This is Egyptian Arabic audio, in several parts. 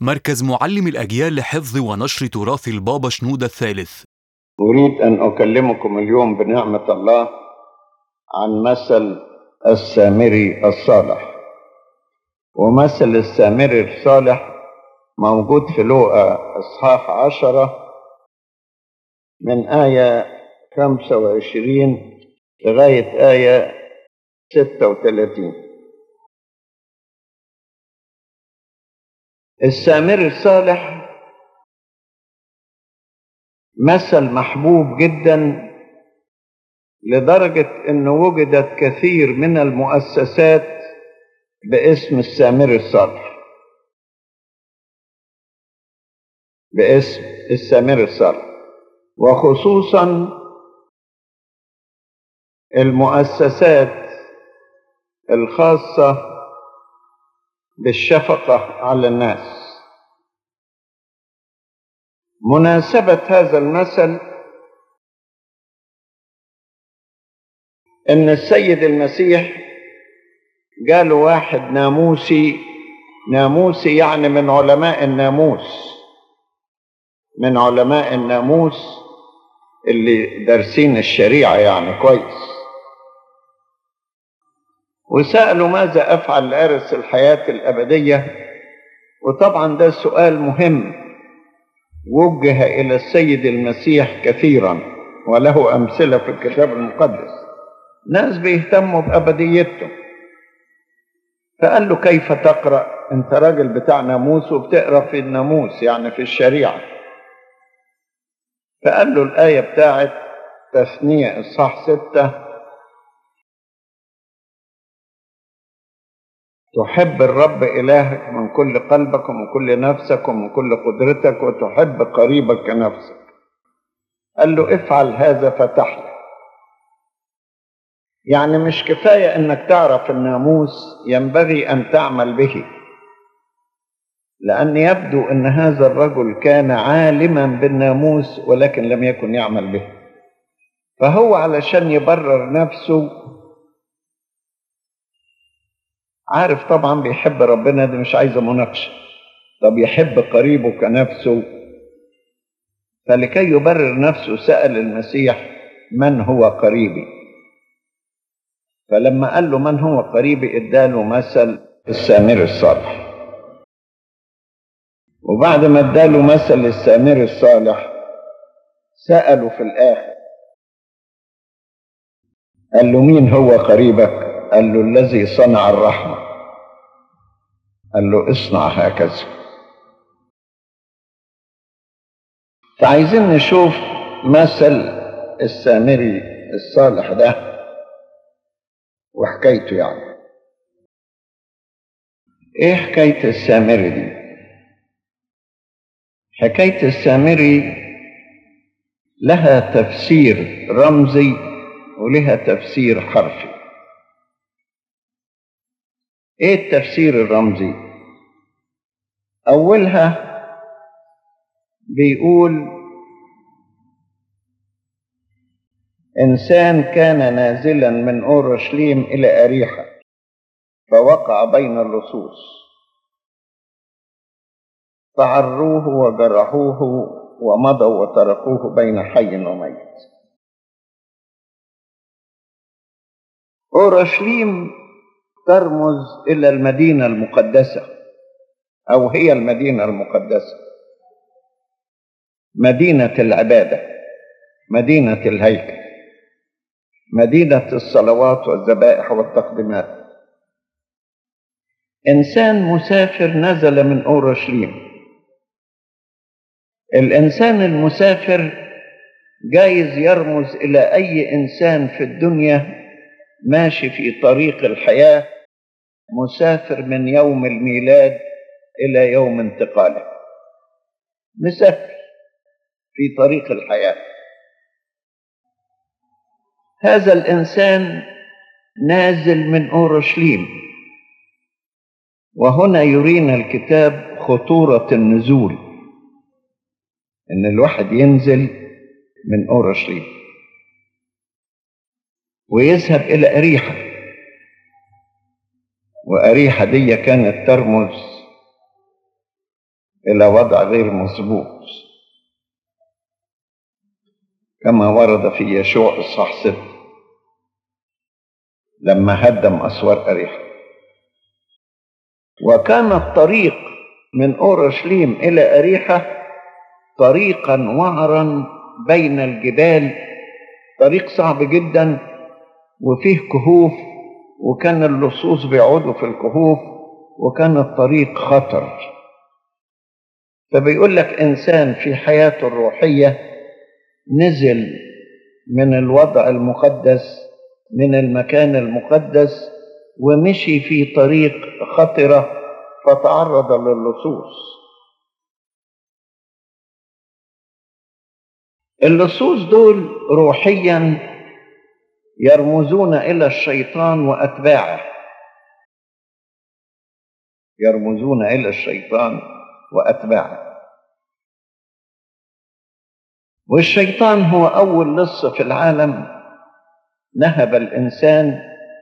مركز معلم الأجيال لحفظ ونشر تراث البابا شنودة الثالث أريد أن أكلمكم اليوم بنعمة الله عن مثل السامري الصالح ومثل السامري الصالح موجود في لوقا إصحاح عشرة من آية خمسة وعشرين لغاية آية ستة وثلاثين السامري الصالح مثل محبوب جدا لدرجة أن وجدت كثير من المؤسسات باسم السامري الصالح باسم السامري الصالح وخصوصا المؤسسات الخاصة بالشفقة على الناس مناسبة هذا المثل ان السيد المسيح جاله واحد ناموسي ناموسي يعني من علماء الناموس من علماء الناموس اللي دارسين الشريعة يعني كويس وسألوا ماذا أفعل لأرث الحياة الأبدية وطبعا ده سؤال مهم وجه إلى السيد المسيح كثيرا وله أمثلة في الكتاب المقدس ناس بيهتموا بأبديتهم فقال له كيف تقرأ أنت راجل بتاع ناموس وبتقرأ في الناموس يعني في الشريعة فقال له الآية بتاعت تثنية إصحاح ستة تحب الرب إلهك من كل قلبك ومن كل نفسك ومن كل قدرتك وتحب قريبك كنفسك قال له افعل هذا فتحلى يعني مش كفاية انك تعرف الناموس ينبغي ان تعمل به لأن يبدو أن هذا الرجل كان عالما بالناموس ولكن لم يكن يعمل به فهو علشان يبرر نفسه عارف طبعا بيحب ربنا دي مش عايزه مناقشه طب يحب قريبه كنفسه فلكي يبرر نفسه سأل المسيح من هو قريبي فلما قال له من هو قريبي اداله مثل السامر الصالح وبعد ما اداله مثل السامر الصالح سأله في الآخر قال له مين هو قريبك قال له الذي صنع الرحمة قال له اصنع هكذا فعايزين نشوف مثل السامري الصالح ده وحكايته يعني ايه حكاية السامري دي حكاية السامري لها تفسير رمزي ولها تفسير حرفي ايه التفسير الرمزي اولها بيقول انسان كان نازلا من اورشليم الى اريحه فوقع بين اللصوص فعروه وجرحوه ومضوا وتركوه بين حي وميت اورشليم ترمز الى المدينه المقدسه او هي المدينه المقدسه مدينه العباده مدينه الهيكل مدينه الصلوات والذبائح والتقديمات انسان مسافر نزل من اورشليم الانسان المسافر جايز يرمز الى اي انسان في الدنيا ماشي في طريق الحياه مسافر من يوم الميلاد الى يوم انتقاله مسافر في طريق الحياه هذا الانسان نازل من اورشليم وهنا يرينا الكتاب خطوره النزول ان الواحد ينزل من اورشليم ويذهب الى اريحه واريحه دي كانت ترمز إلى وضع غير مظبوط كما ورد في يشوع إصحاح ستة لما هدم أسوار أريحة وكان الطريق من أورشليم إلى أريحة طريقا وعرا بين الجبال طريق صعب جدا وفيه كهوف وكان اللصوص بيقعدوا في الكهوف وكان الطريق خطر فبيقول لك إنسان في حياته الروحية نزل من الوضع المقدس من المكان المقدس ومشي في طريق خطرة فتعرض للصوص اللصوص دول روحيا يرمزون إلى الشيطان وأتباعه يرمزون إلى الشيطان وأتباعه والشيطان هو أول لص في العالم نهب الإنسان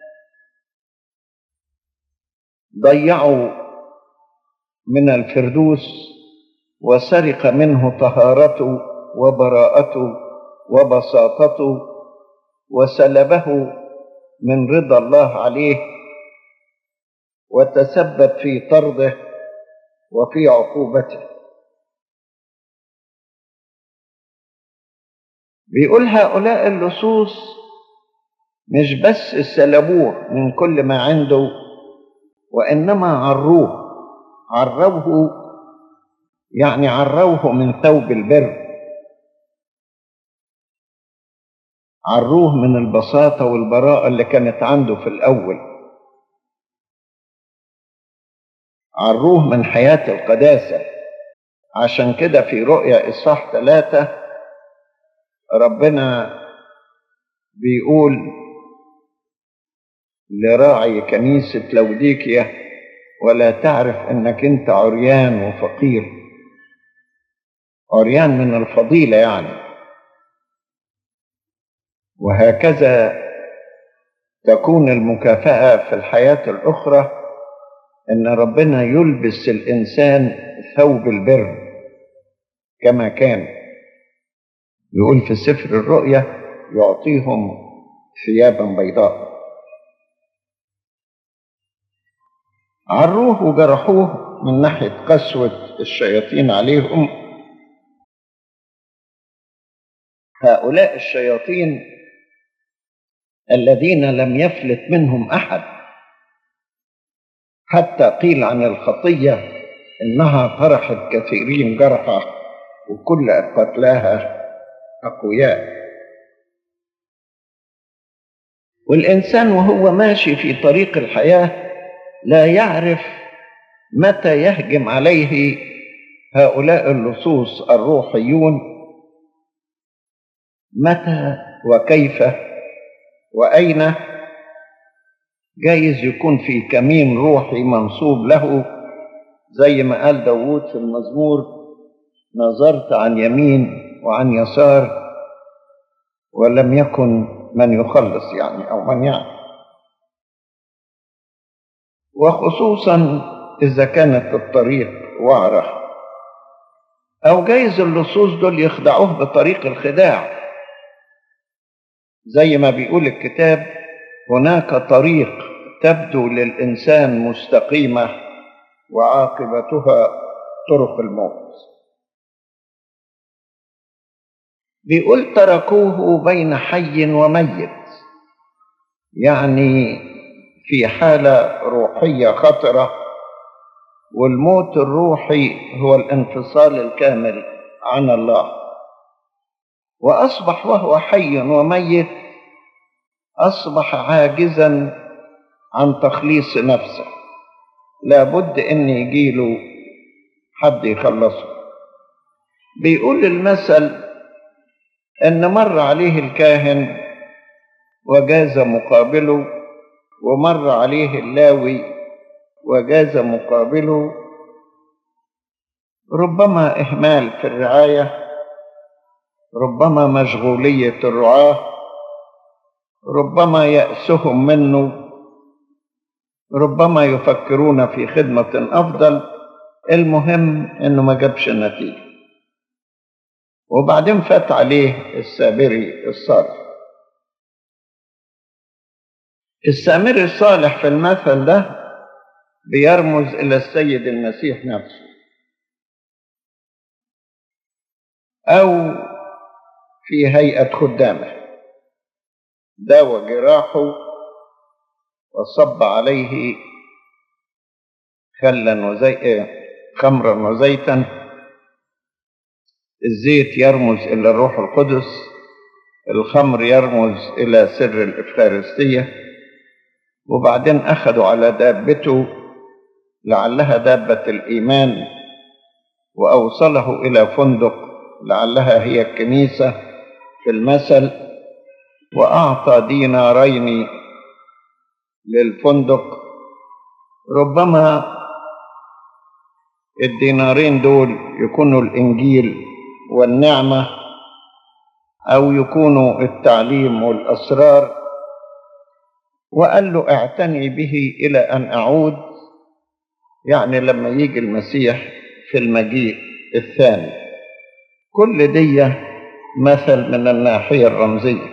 ضيعوا من الفردوس وسرق منه طهارته وبراءته وبساطته وسلبه من رضا الله عليه وتسبب في طرده وفي عقوبته بيقول هؤلاء اللصوص مش بس سلبوه من كل ما عنده وانما عروه عروه يعني عروه من ثوب البر عروه من البساطه والبراءه اللي كانت عنده في الاول عروه من حياه القداسه عشان كده في رؤيا اصحاح ثلاثه ربنا بيقول لراعي كنيسة لوديكيا ولا تعرف انك انت عريان وفقير عريان من الفضيلة يعني وهكذا تكون المكافأة في الحياة الأخرى إن ربنا يلبس الإنسان ثوب البر كما كان يقول في سفر الرؤيا يعطيهم ثيابا بيضاء عروه وجرحوه من ناحية قسوة الشياطين عليهم هؤلاء الشياطين الذين لم يفلت منهم أحد حتى قيل عن الخطية إنها طرحت كثيرين جرحى وكل قتلاها أقوياء والإنسان وهو ماشي في طريق الحياة لا يعرف متى يهجم عليه هؤلاء اللصوص الروحيون متى وكيف وأين جايز يكون في كمين روحي منصوب له زي ما قال داوود في المزمور نظرت عن يمين وعن يسار ولم يكن من يخلص يعني أو من يعني وخصوصا إذا كانت الطريق وعرة أو جايز اللصوص دول يخدعوه بطريق الخداع زي ما بيقول الكتاب هناك طريق تبدو للإنسان مستقيمة وعاقبتها طرق الموت بيقول تركوه بين حي وميت يعني في حالة روحية خطرة والموت الروحي هو الانفصال الكامل عن الله وأصبح وهو حي وميت أصبح عاجزا عن تخليص نفسه لابد أن يجيله حد يخلصه بيقول المثل أن مر عليه الكاهن وجاز مقابله ومر عليه اللاوي وجاز مقابله ربما إهمال في الرعاية ربما مشغولية الرعاة ربما يأسهم منه ربما يفكرون في خدمة أفضل المهم انه ما جابش نتيجة وبعدين فات عليه السامري الصالح السامري الصالح في المثل ده بيرمز الى السيد المسيح نفسه او في هيئة خدامه داوى جراحه وصب عليه خلا وزي خمرا وزيتا الزيت يرمز الى الروح القدس الخمر يرمز الى سر الافخارستيه وبعدين اخذوا على دابته لعلها دابه الايمان واوصله الى فندق لعلها هي الكنيسه في المثل واعطى دينارين للفندق ربما الدينارين دول يكونوا الانجيل والنعمه او يكونوا التعليم والاسرار وقال له اعتني به الى ان اعود يعني لما يجي المسيح في المجيء الثاني كل دي مثل من الناحيه الرمزيه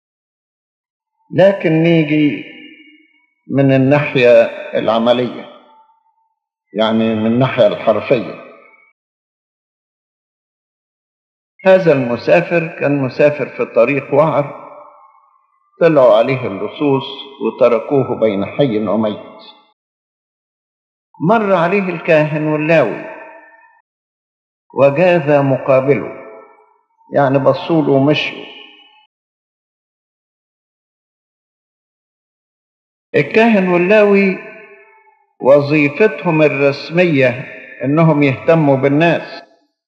لكن نيجي من الناحيه العمليه يعني من الناحيه الحرفيه هذا المسافر كان مسافر في طريق وعر طلعوا عليه اللصوص وتركوه بين حي وميت مر عليه الكاهن واللاوي وجاذ مقابله يعني بصوا له ومشوا الكاهن واللاوي وظيفتهم الرسميه انهم يهتموا بالناس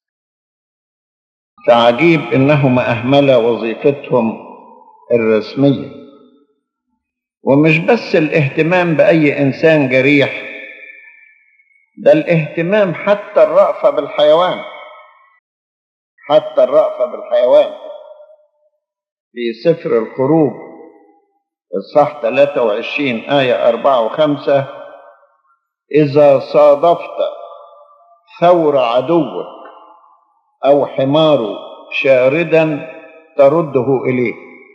فعجيب انهم اهملا وظيفتهم الرسميه ومش بس الاهتمام باي انسان جريح ده الاهتمام حتى الرأفة بالحيوان حتى الرأفة بالحيوان في سفر الخروج الصح 23 آية 4 و5 إذا صادفت ثور عدوك أو حماره شاردا ترده إليه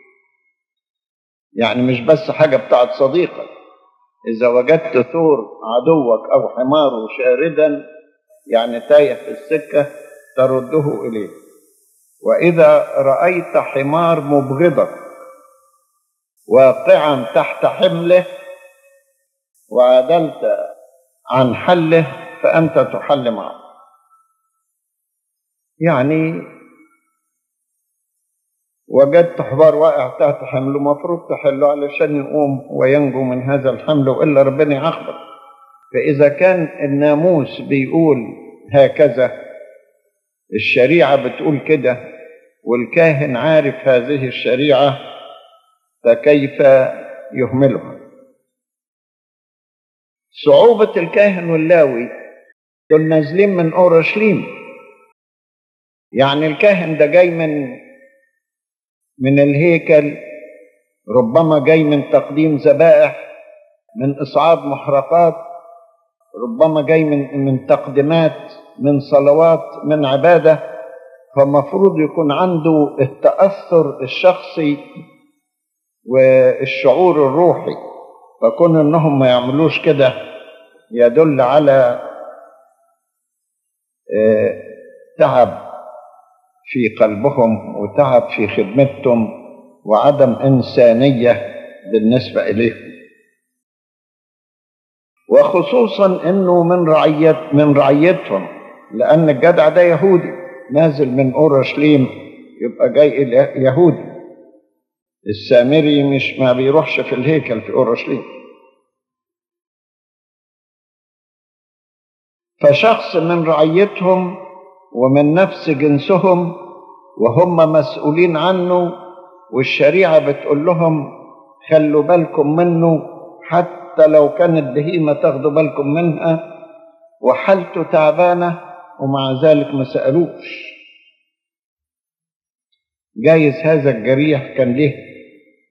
يعني مش بس حاجة بتاعت صديقك إذا وجدت ثور عدوك أو حماره شاردا يعني تايه في السكة ترده إليه وإذا رأيت حمار مبغضك واقعا تحت حمله وعدلت عن حله فأنت تحل معه يعني وجدت حمار واقع تحت حمله مفروض تحله علشان يقوم وينجو من هذا الحمل والا ربنا يعاقبك فاذا كان الناموس بيقول هكذا الشريعه بتقول كده والكاهن عارف هذه الشريعه فكيف يهملها صعوبه الكاهن واللاوي دول نازلين من اورشليم يعني الكاهن ده جاي من من الهيكل ربما جاي من تقديم ذبائح من إصعاد محرقات ربما جاي من من تقديمات من صلوات من عبادة فمفروض يكون عنده التأثر الشخصي والشعور الروحي فكون انهم ما يعملوش كده يدل على تعب في قلبهم وتعب في خدمتهم وعدم إنسانية بالنسبة إليهم وخصوصا انه من رعية من رعيتهم لان الجدع ده يهودي نازل من اورشليم يبقى جاي يهودي السامري مش ما بيروحش في الهيكل في اورشليم فشخص من رعيتهم ومن نفس جنسهم وهم مسؤولين عنه والشريعه بتقول لهم خلوا بالكم منه حتى لو كانت بهيمه تاخدوا بالكم منها وحالته تعبانه ومع ذلك ما سالوش جايز هذا الجريح كان له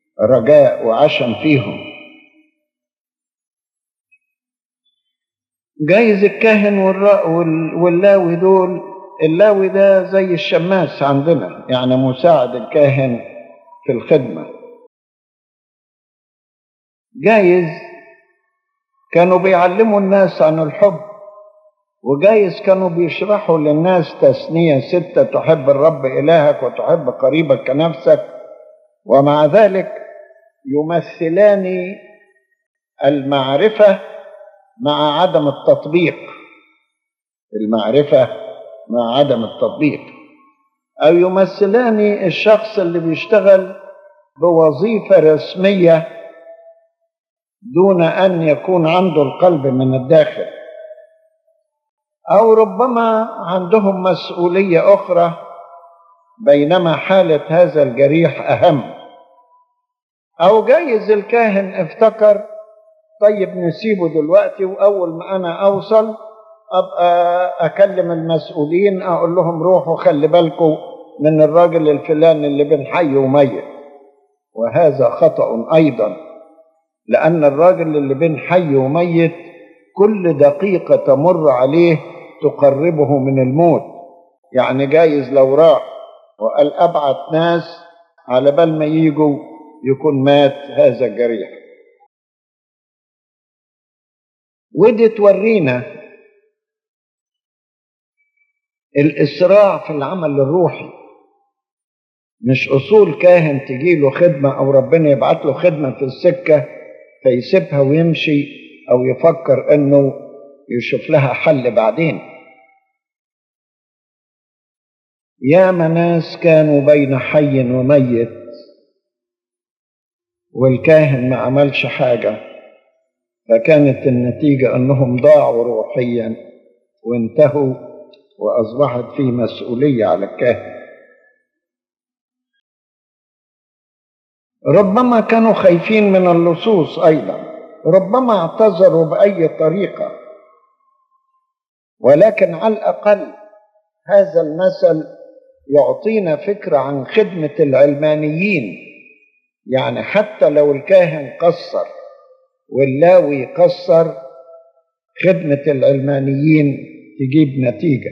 رجاء وعشم فيهم جايز الكاهن والرا- وال- واللاوي دول اللاوي ده زي الشماس عندنا يعني مساعد الكاهن في الخدمة جايز كانوا بيعلموا الناس عن الحب وجايز كانوا بيشرحوا للناس تثنية ستة تحب الرب إلهك وتحب قريبك كنفسك ومع ذلك يمثلان المعرفة مع عدم التطبيق المعرفة مع عدم التطبيق أو يمثلان الشخص اللي بيشتغل بوظيفة رسمية دون أن يكون عنده القلب من الداخل أو ربما عندهم مسؤولية أخرى بينما حالة هذا الجريح أهم أو جايز الكاهن افتكر طيب نسيبه دلوقتي وأول ما أنا أوصل أبقى أكلم المسؤولين أقول لهم روحوا خلي بالكم من الراجل الفلاني اللي بين حي وميت وهذا خطأ أيضا لأن الراجل اللي بين حي وميت كل دقيقة تمر عليه تقربه من الموت يعني جايز لو راح وقال أبعت ناس على بال ما يجوا يكون مات هذا الجريح ودي تورينا الإسراع في العمل الروحي مش أصول كاهن تجيله خدمة أو ربنا يبعت له خدمة في السكة فيسيبها ويمشي أو يفكر إنه يشوف لها حل بعدين يا ناس كانوا بين حي وميت والكاهن ما عملش حاجة فكانت النتيجة أنهم ضاعوا روحيا وانتهوا وأصبحت في مسؤولية على الكاهن ربما كانوا خايفين من اللصوص أيضا ربما اعتذروا بأي طريقة ولكن على الأقل هذا المثل يعطينا فكرة عن خدمة العلمانيين يعني حتى لو الكاهن قصر واللاوي قصر خدمة العلمانيين تجيب نتيجة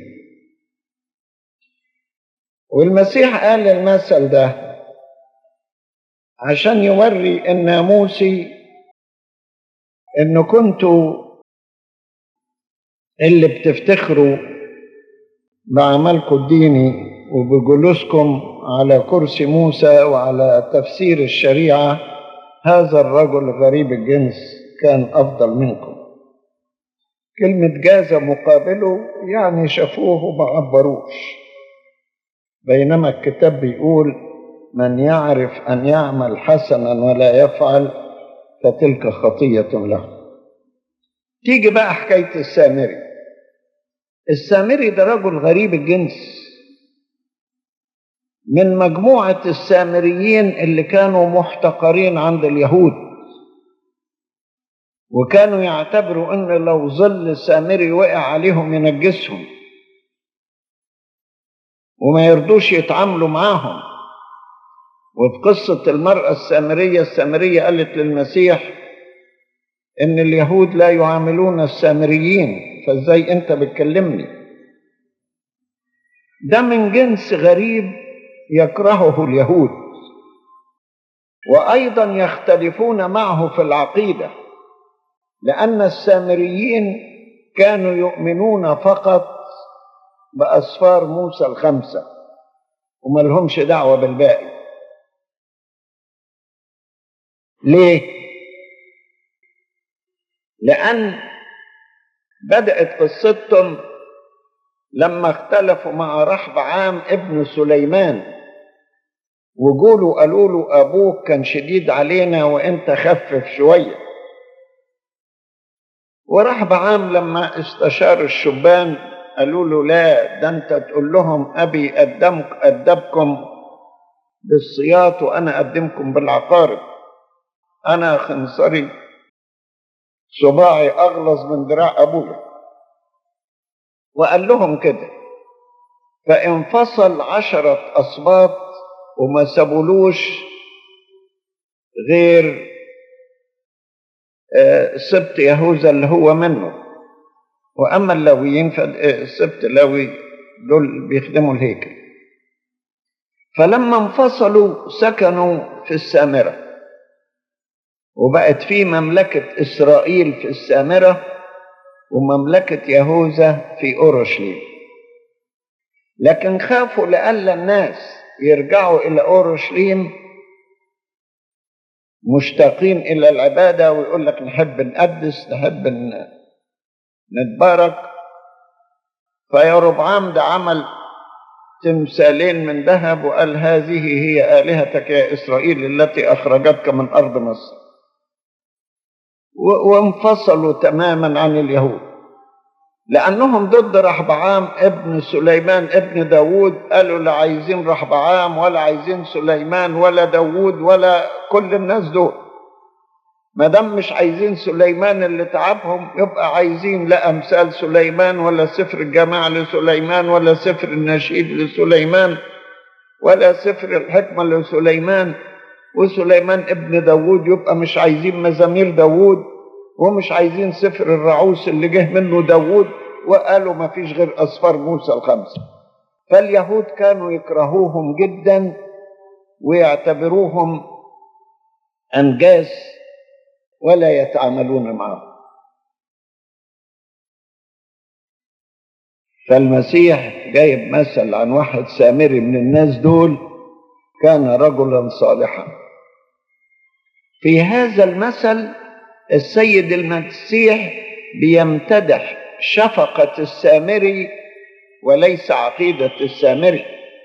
والمسيح قال المثل ده عشان يوري الناموسي انه كنتوا اللي بتفتخروا بعملكم الديني وبجلوسكم على كرسي موسى وعلى تفسير الشريعة هذا الرجل غريب الجنس كان أفضل منكم كلمة جاز مقابله يعني شافوه وما عبروش بينما الكتاب بيقول من يعرف أن يعمل حسنا ولا يفعل فتلك خطية له تيجي بقى حكاية السامري السامري ده رجل غريب الجنس من مجموعة السامريين اللي كانوا محتقرين عند اليهود وكانوا يعتبروا ان لو ظل سامري وقع عليهم ينجسهم وما يرضوش يتعاملوا معاهم وفي قصة المرأة السامرية السامرية قالت للمسيح ان اليهود لا يعاملون السامريين فازاي انت بتكلمني ده من جنس غريب يكرهه اليهود وايضا يختلفون معه في العقيده لان السامريين كانوا يؤمنون فقط باسفار موسى الخمسه وما لهمش دعوه بالباقي ليه لان بدات قصتهم لما اختلفوا مع رحب عام ابن سليمان وجوله قالوا له ابوك كان شديد علينا وانت خفف شويه ورحب عام لما استشار الشبان قالوا له لا ده انت تقول لهم ابي قدمك ادبكم بالصياط وانا اقدمكم بالعقارب انا خنصري صباعي اغلظ من دراع ابويا وقال لهم كده فانفصل عشرة أسباط وما سابولوش غير سبط يهوذا اللي هو منه وأما اللاويين فالسبت لاوي دول بيخدموا الهيكل فلما انفصلوا سكنوا في السامرة وبقت في مملكة إسرائيل في السامرة ومملكة يهوذا في أورشليم لكن خافوا لألا الناس يرجعوا إلى أورشليم مشتاقين إلى العبادة ويقول لك نحب نقدس نحب نتبارك فيا ربعام ده عمل تمثالين من ذهب وقال هذه هي آلهتك يا إسرائيل التي أخرجتك من أرض مصر وانفصلوا تماما عن اليهود لأنهم ضد رحبعام ابن سليمان ابن داود قالوا لا عايزين رحبعام ولا عايزين سليمان ولا داود ولا كل الناس دول ما دام مش عايزين سليمان اللي تعبهم يبقى عايزين لا امثال سليمان ولا سفر الجماعة لسليمان ولا سفر النشيد لسليمان ولا سفر الحكمة لسليمان وسليمان ابن داود يبقى مش عايزين مزامير داود ومش عايزين سفر الرعوس اللي جه منه داود وقالوا ما فيش غير أسفار موسى الخمسة فاليهود كانوا يكرهوهم جدا ويعتبروهم أنجاس ولا يتعاملون معهم فالمسيح جايب مثل عن واحد سامري من الناس دول كان رجلا صالحا في هذا المثل السيد المسيح بيمتدح شفقة السامري وليس عقيدة السامري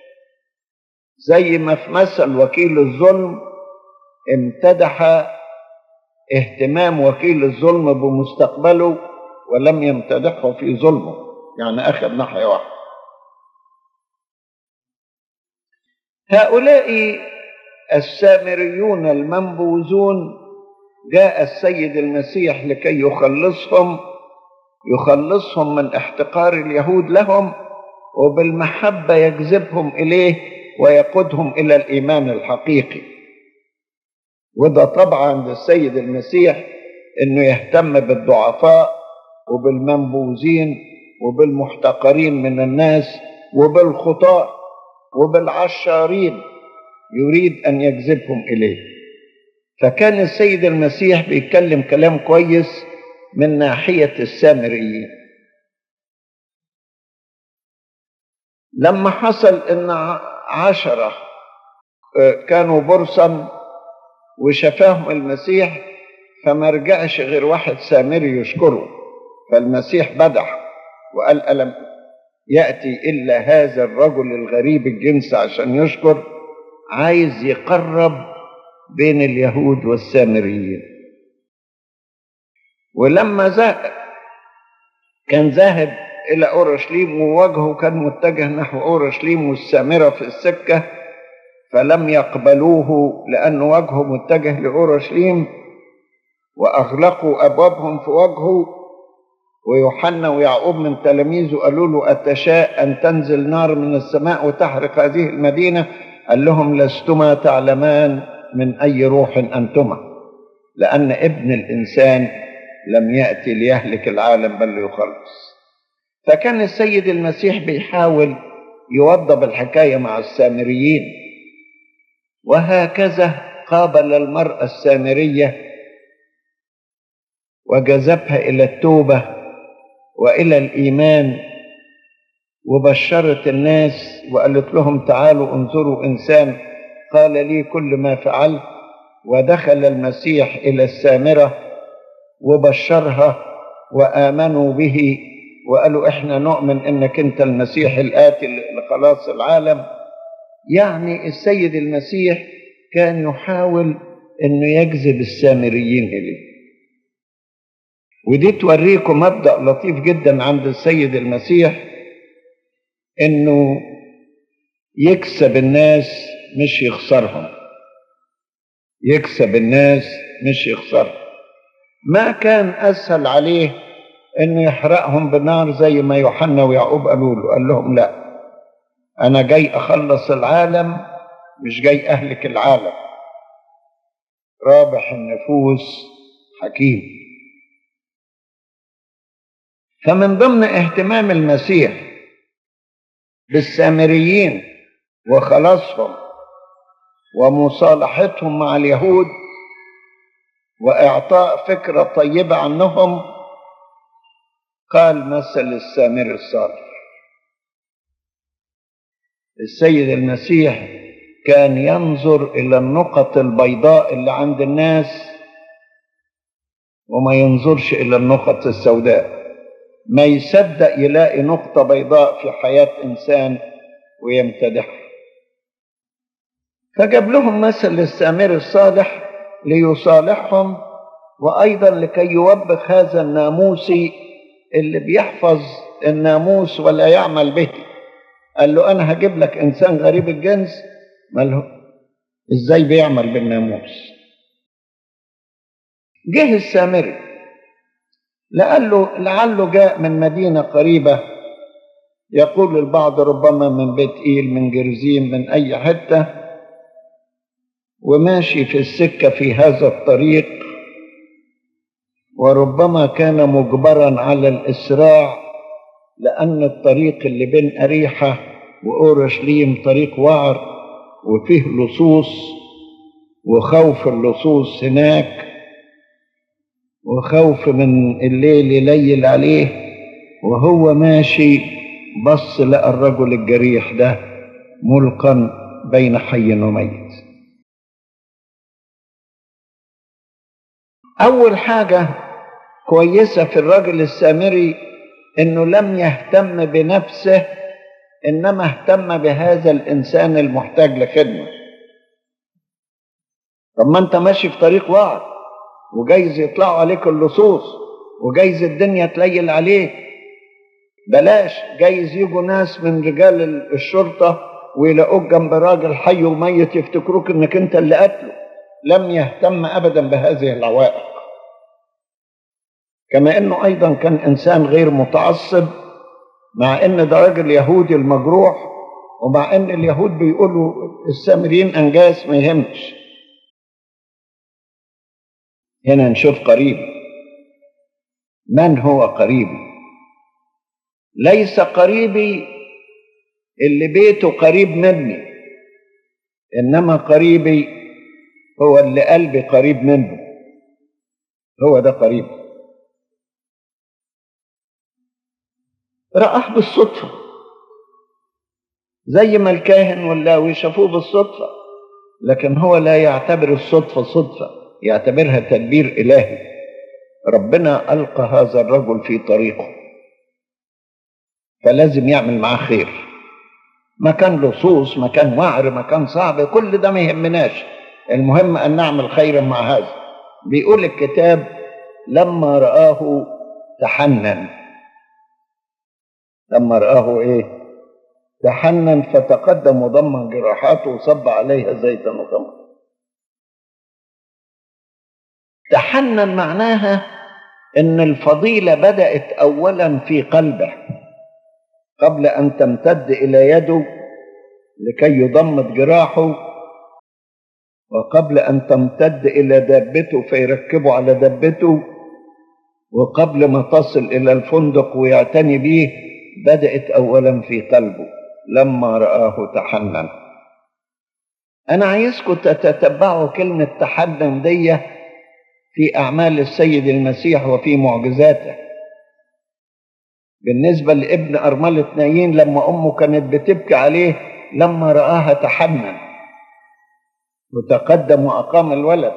زي ما في مثل وكيل الظلم امتدح اهتمام وكيل الظلم بمستقبله ولم يمتدحه في ظلمه يعني أخذ ناحية واحدة هؤلاء السامريون المنبوذون جاء السيد المسيح لكي يخلصهم يخلصهم من احتقار اليهود لهم وبالمحبة يجذبهم إليه ويقودهم إلى الإيمان الحقيقي وده طبعا عند السيد المسيح انه يهتم بالضعفاء وبالمنبوذين وبالمحتقرين من الناس وبالخطاة وبالعشارين يريد ان يجذبهم اليه فكان السيد المسيح بيتكلم كلام كويس من ناحية السامريين لما حصل ان عشرة كانوا برصا وشفاهم المسيح فما رجعش غير واحد سامري يشكره فالمسيح بدح وقال ألم يأتي إلا هذا الرجل الغريب الجنس عشان يشكر عايز يقرب بين اليهود والسامريين ولما ذهب كان ذاهب إلى أورشليم ووجهه كان متجه نحو أورشليم والسامرة في السكة فلم يقبلوه لأن وجهه متجه لأورشليم وأغلقوا أبوابهم في وجهه ويوحنا ويعقوب من تلاميذه قالوا له أتشاء أن تنزل نار من السماء وتحرق هذه المدينة قال لهم لستما تعلمان من أي روح أنتما لأن ابن الإنسان لم يأتي ليهلك العالم بل ليخلص فكان السيد المسيح بيحاول يوضب الحكاية مع السامريين وهكذا قابل المرأة السامرية وجذبها إلى التوبة وإلى الإيمان وبشرت الناس وقالت لهم تعالوا انظروا إنسان قال لي كل ما فعلت ودخل المسيح إلى السامرة وبشرها وآمنوا به وقالوا إحنا نؤمن إنك أنت المسيح الآتي لخلاص العالم يعني السيد المسيح كان يحاول انه يجذب السامريين اليه ودي توريكم مبدا لطيف جدا عند السيد المسيح انه يكسب الناس مش يخسرهم يكسب الناس مش يخسرهم ما كان اسهل عليه انه يحرقهم بنار زي ما يوحنا ويعقوب قالوا له قال لهم لا أنا جاي أخلص العالم مش جاي أهلك العالم رابح النفوس حكيم فمن ضمن اهتمام المسيح بالسامريين وخلاصهم ومصالحتهم مع اليهود واعطاء فكره طيبه عنهم قال مثل السامر الصالح السيد المسيح كان ينظر الى النقط البيضاء اللي عند الناس وما ينظرش الى النقط السوداء ما يصدق يلاقي نقطه بيضاء في حياه انسان ويمتدحها فجاب لهم مثل السامر الصالح ليصالحهم وايضا لكي يوبخ هذا الناموسي اللي بيحفظ الناموس ولا يعمل به قال له انا هجيب لك انسان غريب الجنس ماله ازاي بيعمل بالناموس جه السامري لقال له لعله جاء من مدينه قريبه يقول البعض ربما من بيت ايل من جرزيم من اي حته وماشي في السكه في هذا الطريق وربما كان مجبرا على الاسراع لان الطريق اللي بين اريحه واورشليم طريق وعر وفيه لصوص وخوف اللصوص هناك وخوف من الليل يليل عليه وهو ماشي بص لقى الرجل الجريح ده ملقا بين حي وميت اول حاجه كويسه في الرجل السامري انه لم يهتم بنفسه انما اهتم بهذا الانسان المحتاج لخدمه طب ما انت ماشي في طريق وعر وجايز يطلعوا عليك اللصوص وجايز الدنيا تليل عليك بلاش جايز يجوا ناس من رجال الشرطه ويلاقوك جنب راجل حي وميت يفتكروك انك انت اللي قتله لم يهتم ابدا بهذه العوائق كما انه ايضا كان انسان غير متعصب مع ان ده راجل يهودي المجروح ومع ان اليهود بيقولوا السامريين انجاس ما يهمش هنا نشوف قريب من هو قريبي ليس قريبي اللي بيته قريب مني انما قريبي هو اللي قلبي قريب منه هو ده قريبي رآه بالصدفة زي ما الكاهن واللاوي شافوه بالصدفة لكن هو لا يعتبر الصدفة صدفة يعتبرها تدبير إلهي ربنا ألقى هذا الرجل في طريقه فلازم يعمل معاه خير مكان لصوص مكان وعر مكان صعب كل ده ما يهمناش المهم أن نعمل خيرا مع هذا بيقول الكتاب لما رآه تحنن لما رآه إيه تحنن فتقدم وضم جراحاته وصب عليها زيتا وخمرا تحنن معناها ان الفضيله بدات اولا في قلبه قبل ان تمتد الى يده لكي يضمد جراحه وقبل ان تمتد الى دابته فيركبه على دابته وقبل ما تصل الى الفندق ويعتني به بدات اولا في قلبه لما راه تحنن انا عايزكم تتتبعوا كلمه تحنن دي في اعمال السيد المسيح وفي معجزاته بالنسبه لابن ارمله نايين لما امه كانت بتبكي عليه لما راها تحنن وتقدم واقام الولد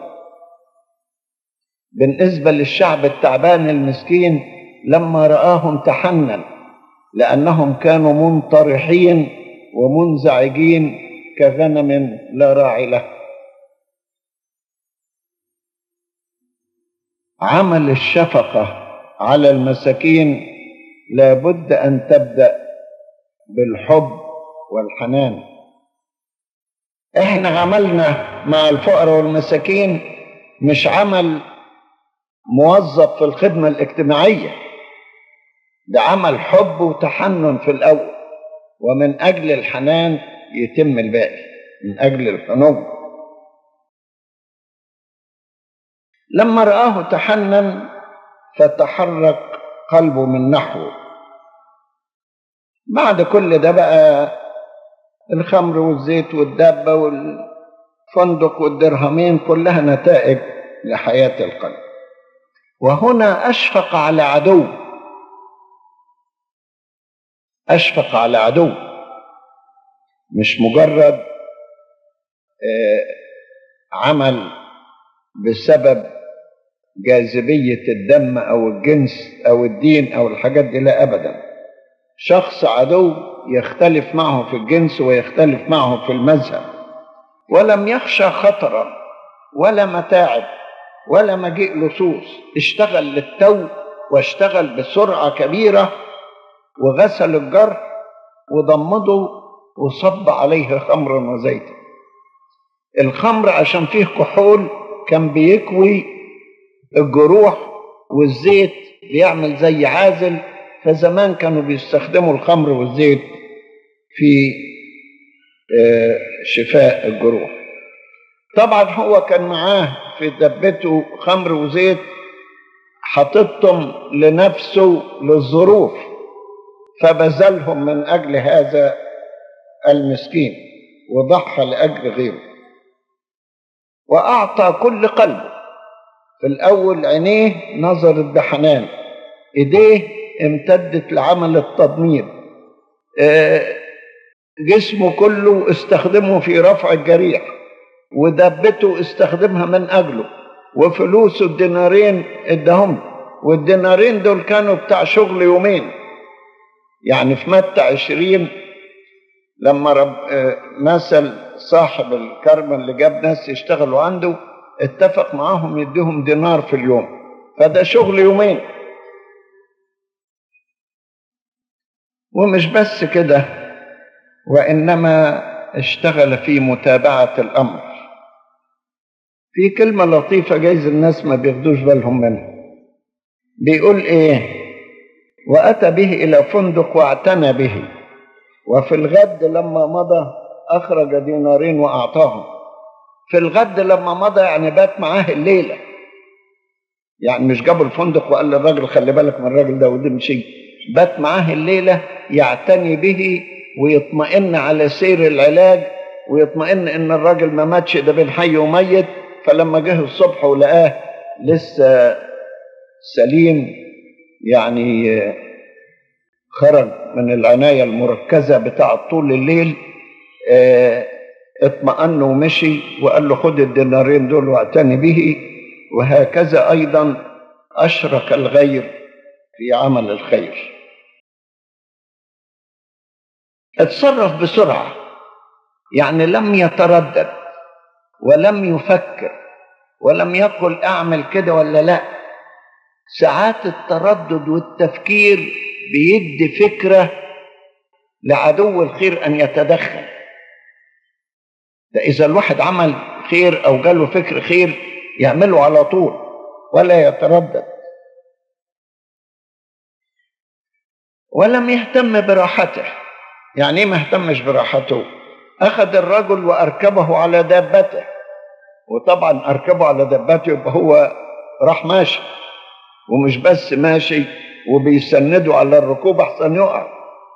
بالنسبه للشعب التعبان المسكين لما راهم تحنن لانهم كانوا منطرحين ومنزعجين كغنم لا راعي له عمل الشفقه على المساكين لابد ان تبدا بالحب والحنان احنا عملنا مع الفقراء والمساكين مش عمل موظف في الخدمه الاجتماعيه ده عمل حب وتحنن في الاول ومن اجل الحنان يتم الباقي من اجل الحنو لما رآه تحنن فتحرك قلبه من نحوه بعد كل ده بقى الخمر والزيت والدابة والفندق والدرهمين كلها نتائج لحياة القلب وهنا أشفق على عدو أشفق على عدو مش مجرد عمل بسبب جاذبية الدم أو الجنس أو الدين أو الحاجات دي لا أبدا شخص عدو يختلف معه في الجنس ويختلف معه في المذهب ولم يخشى خطرا ولا متاعب ولا مجيء لصوص اشتغل للتو واشتغل بسرعة كبيرة وغسل الجرح وضمده وصب عليه خمرا وزيتا الخمر عشان فيه كحول كان بيكوي الجروح والزيت بيعمل زي عازل فزمان كانوا بيستخدموا الخمر والزيت في شفاء الجروح طبعا هو كان معاه في دبته خمر وزيت حاططهم لنفسه للظروف فبذلهم من اجل هذا المسكين وضحى لاجل غيره واعطى كل قلبه في الاول عينيه نظرت بحنان ايديه امتدت لعمل التضمير جسمه كله استخدمه في رفع الجريح ودبته استخدمها من اجله وفلوسه الدينارين ادهم والدينارين دول كانوا بتاع شغل يومين يعني في متى عشرين لما رب مثل صاحب الكرم اللي جاب ناس يشتغلوا عنده اتفق معاهم يديهم دينار في اليوم فده شغل يومين ومش بس كده وانما اشتغل في متابعه الامر في كلمه لطيفه جايز الناس ما بياخدوش بالهم منها بيقول ايه واتى به الى فندق واعتنى به وفي الغد لما مضى اخرج دينارين واعطاهم في الغد لما مضى يعني بات معاه الليله يعني مش جابوا الفندق وقال للراجل خلي بالك من الراجل ده ودي مشي بات معاه الليله يعتني به ويطمئن على سير العلاج ويطمئن ان الراجل ما ماتش ده بين حي وميت فلما جه الصبح ولقاه لسه سليم يعني خرج من العناية المركزة بتاعة طول الليل اه اطمأن ومشي وقال له خد الدينارين دول واعتني به وهكذا أيضا أشرك الغير في عمل الخير اتصرف بسرعة يعني لم يتردد ولم يفكر ولم يقل أعمل كده ولا لا ساعات التردد والتفكير بيدي فكرة لعدو الخير أن يتدخل ده إذا الواحد عمل خير أو جاله فكر خير يعمله على طول ولا يتردد ولم يهتم براحته يعني ايه ما اهتمش براحته اخذ الرجل واركبه على دابته وطبعا اركبه على دابته يبقى هو راح ماشي ومش بس ماشي وبيسنده على الركوب احسن يقع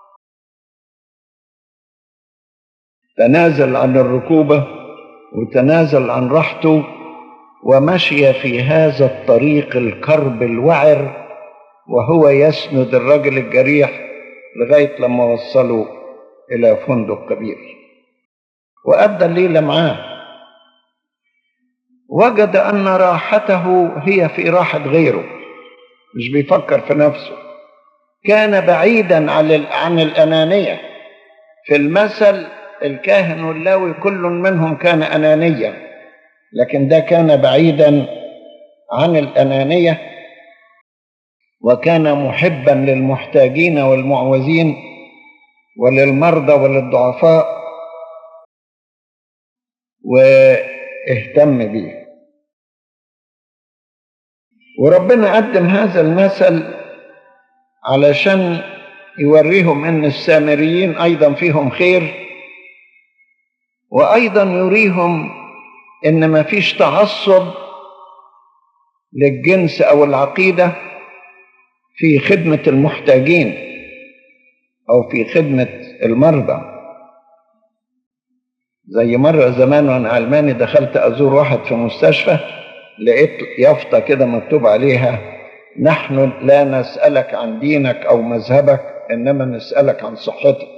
تنازل عن الركوبه وتنازل عن راحته ومشي في هذا الطريق الكرب الوعر وهو يسند الرجل الجريح لغايه لما وصلوا الى فندق كبير وابدى الليله معاه وجد ان راحته هي في راحه غيره مش بيفكر في نفسه كان بعيدا عن عن الانانيه في المثل الكاهن واللاوي كل منهم كان انانيا لكن ده كان بعيدا عن الانانيه وكان محبا للمحتاجين والمعوزين وللمرضى وللضعفاء واهتم بيه وربنا قدم هذا المثل علشان يوريهم ان السامريين ايضا فيهم خير وايضا يريهم ان ما فيش تعصب للجنس او العقيده في خدمة المحتاجين أو في خدمة المرضى زي مرة زمان وأنا علماني دخلت أزور واحد في مستشفى لقيت يافطة كده مكتوب عليها نحن لا نسألك عن دينك أو مذهبك إنما نسألك عن صحتك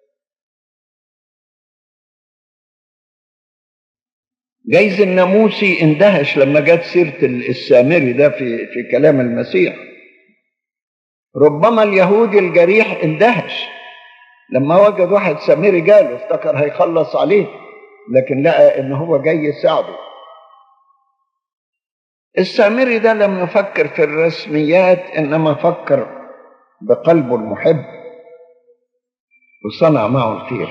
جايز الناموسي اندهش لما جت سيرة السامري ده في في كلام المسيح ربما اليهودي الجريح اندهش لما وجد واحد سامري جاله افتكر هيخلص عليه لكن لقى ان هو جاي يساعده السامري ده لم يفكر في الرسميات انما فكر بقلبه المحب وصنع معه الخير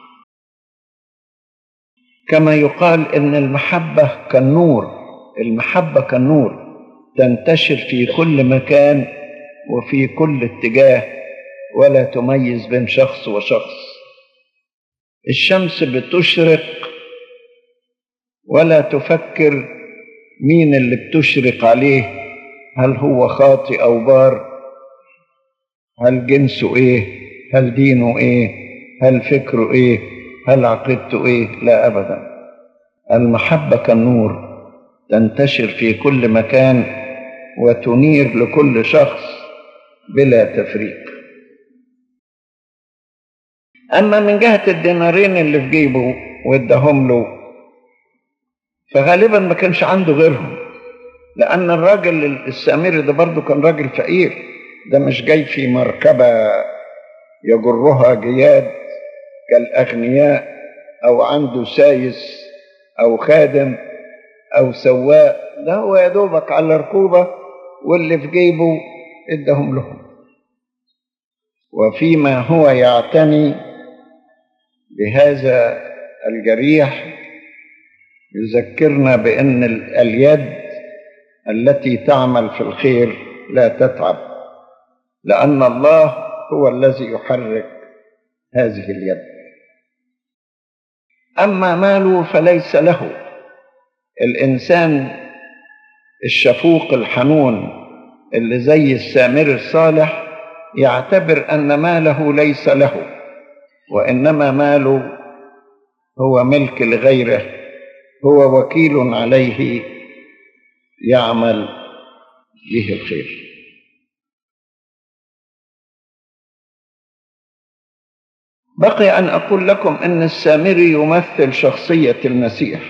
كما يقال ان المحبه كالنور المحبه كالنور تنتشر في كل مكان وفي كل اتجاه ولا تميز بين شخص وشخص الشمس بتشرق ولا تفكر مين اللي بتشرق عليه هل هو خاطئ او بار هل جنسه ايه هل دينه ايه هل فكره ايه هل عقيدته ايه لا ابدا المحبه كالنور تنتشر في كل مكان وتنير لكل شخص بلا تفريق اما من جهه الدينارين اللي في جيبه واداهم له فغالبا ما كانش عنده غيرهم لان الراجل السامري ده برضه كان راجل فقير ده مش جاي في مركبه يجرها جياد كالاغنياء او عنده سايس او خادم او سواق ده هو يا دوبك على ركوبه واللي في جيبه ادهم لهم وفيما هو يعتني بهذا الجريح يذكرنا بان اليد التي تعمل في الخير لا تتعب لان الله هو الذي يحرك هذه اليد اما ماله فليس له الانسان الشفوق الحنون اللي زي السامر الصالح يعتبر ان ماله ليس له وانما ماله هو ملك لغيره هو وكيل عليه يعمل به الخير بقي ان اقول لكم ان السامري يمثل شخصيه المسيح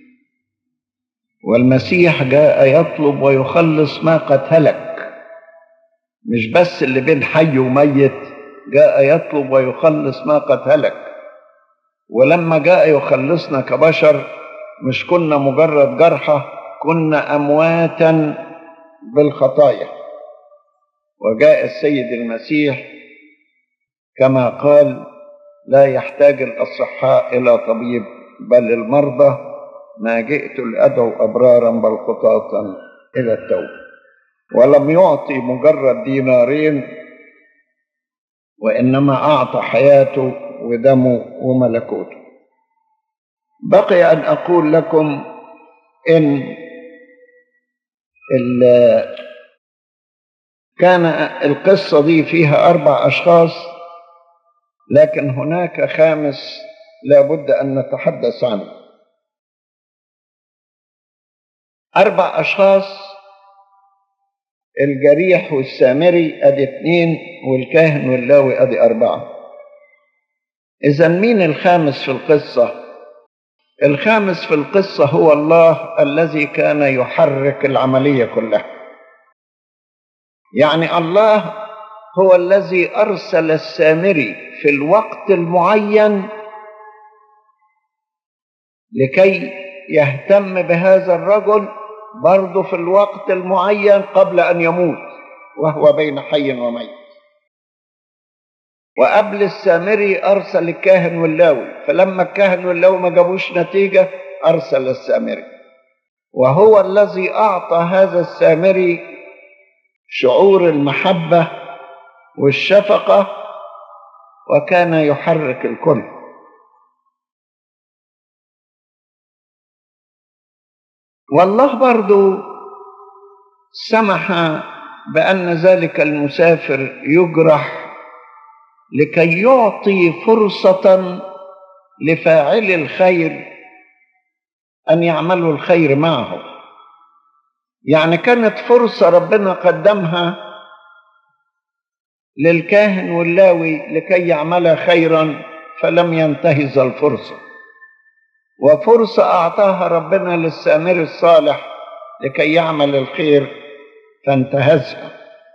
والمسيح جاء يطلب ويخلص ما قد هلك مش بس اللي بين حي وميت جاء يطلب ويخلص ما قد هلك ولما جاء يخلصنا كبشر مش كنا مجرد جرحى كنا امواتا بالخطايا وجاء السيد المسيح كما قال لا يحتاج الاصحاء الى طبيب بل المرضى ما جئت لادعو ابرارا بل خطاة الى التوبه ولم يعطي مجرد دينارين وانما اعطى حياته ودمه وملكوته بقي ان اقول لكم ان كان القصه دي فيها اربع اشخاص لكن هناك خامس لابد ان نتحدث عنه اربع اشخاص الجريح والسامري ادي اثنين والكاهن واللاوي ادي اربعه اذا مين الخامس في القصه الخامس في القصه هو الله الذي كان يحرك العمليه كلها يعني الله هو الذي ارسل السامري في الوقت المعين لكي يهتم بهذا الرجل برضه في الوقت المعين قبل ان يموت وهو بين حي وميت وقبل السامري ارسل الكاهن واللاوي فلما الكاهن واللاوي ما جابوش نتيجه ارسل السامري وهو الذي اعطى هذا السامري شعور المحبه والشفقه وكان يحرك الكل والله برضو سمح بأن ذلك المسافر يجرح لكي يعطي فرصة لفاعل الخير أن يعملوا الخير معه يعني كانت فرصة ربنا قدمها للكاهن واللاوي لكي يعمل خيرا فلم ينتهز الفرصة وفرصة أعطاها ربنا للسامر الصالح لكي يعمل الخير فانتهزها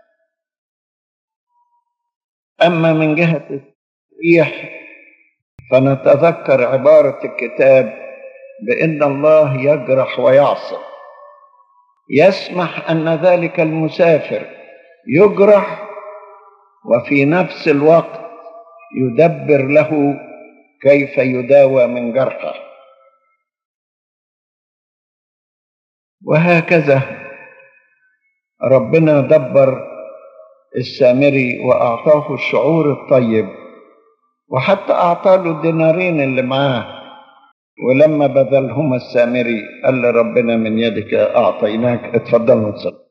أما من جهة التسبيح فنتذكر عبارة الكتاب بأن الله يجرح ويعصر يسمح أن ذلك المسافر يجرح وفي نفس الوقت يدبر له كيف يداوى من جرحه وهكذا ربنا دبر السامري واعطاه الشعور الطيب وحتى اعطاه له الدينارين اللي معاه ولما بذلهما السامري قال لربنا من يدك اعطيناك اتفضل نصلي